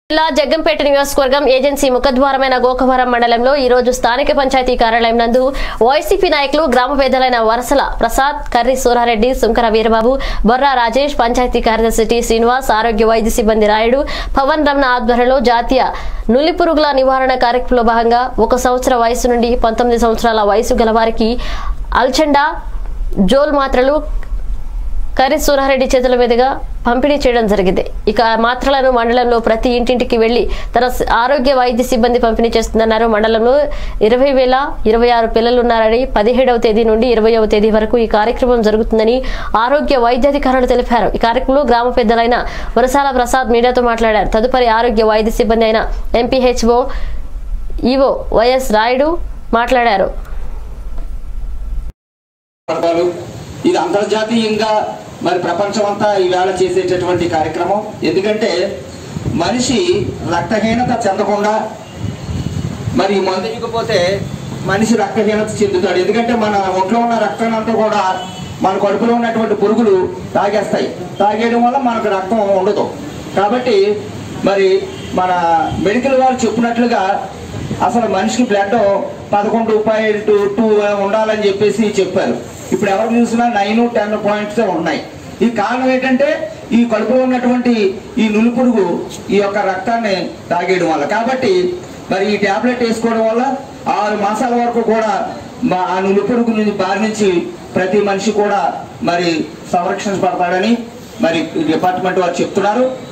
జిల్లా జగ్గంపేట నియోజకవర్గం ఏజెన్సీ ముఖద్వారమైన గోకవరం మండలంలో ఈ రోజు స్థానిక పంచాయతీ కార్యాలయం నందు వైసీపీ నాయకులు గ్రామ పెద్దలైన వరసల ప్రసాద్ కర్రి సూరారెడ్డి సుంకర వీరబాబు బొర్రా రాజేష్ పంచాయతీ కార్యదర్శి టి శ్రీనివాస్ ఆరోగ్య వైద్య సిబ్బంది రాయుడు పవన్ రమణ ఆధ్వర్యంలో జాతీయ నులి పురుగుల నివారణ కార్యక్రమంలో భాగంగా ఒక సంవత్సర వయసు నుండి పంతొమ్మిది సంవత్సరాల వయసు గల వారికి అల్చండా జోల్ మాత్రలు కర్రి సూరారెడ్డి చేతుల మీదుగా పంపిణీ చేయడం జరిగింది ఇక ఆ మాత్రలను మండలంలో ప్రతి ఇంటింటికి వెళ్లి తన స- ఆరోగ్య వైద్య సిబ్బంది పంపిణీ చేస్తుందన్నారు మండలంలో ఇరవై వేల ఇరవై ఆరు పిల్లలు ఉన్నారని పదిహేడవ తేదీ నుండి ఇరవైవ తేదీ వరకు ఈ కార్యక్రమం జరుగుతుందని ఆరోగ్య వైద్యాధికారులు తెలిపారు ఈ కార్యక్రమంలో గ్రామ పెద్దలైన వరసాల ప్రసాద్ మీడియాతో మాట్లాడారు తదుపరి ఆరోగ్య వైద్య సిబ్బంది అయిన ఎంపీహెచ్ఓ ఈవో వైఎస్ రాయుడు మాట్లాడారు పథకాలు ఇది అంతర్జాతీయంగా మరి ప్రపంచం అంతా ఈవేళ చేసేటటువంటి కార్యక్రమం ఎందుకంటే మనిషి రక్తహీనత చెందకుండా మరి ఈ మందు ఇవ్వకపోతే మనిషి రక్తహీనత చెందుతాడు ఎందుకంటే మన ఒంట్లో ఉన్న రక్తం అంతా కూడా మన కడుపులో ఉన్నటువంటి పురుగులు తాగేస్తాయి తాగేయడం వల్ల మనకు రక్తం ఉండదు కాబట్టి మరి మన మెడికల్ వాళ్ళు చెప్పినట్లుగా అసలు మనిషికి బ్లడ్ పదకొండు పాయింట్ టూ ఉండాలని చెప్పేసి చెప్పారు ఇప్పుడు ఎవరు చూసినా నైన్ టెన్ పాయింట్స్ ఉన్నాయి ఈ కారణం ఏంటంటే ఈ కడుపులో ఉన్నటువంటి ఈ నులిపురుగు ఈ యొక్క రక్తాన్ని తాగేయడం వల్ల కాబట్టి మరి ఈ టాబ్లెట్ వేసుకోవడం వల్ల ఆరు మాసాల వరకు కూడా మా ఆ నులిపురుగు నుంచి బారి నుంచి ప్రతి మనిషి కూడా మరి సంరక్షణ పడతాడని మరి డిపార్ట్మెంట్ వారు చెప్తున్నారు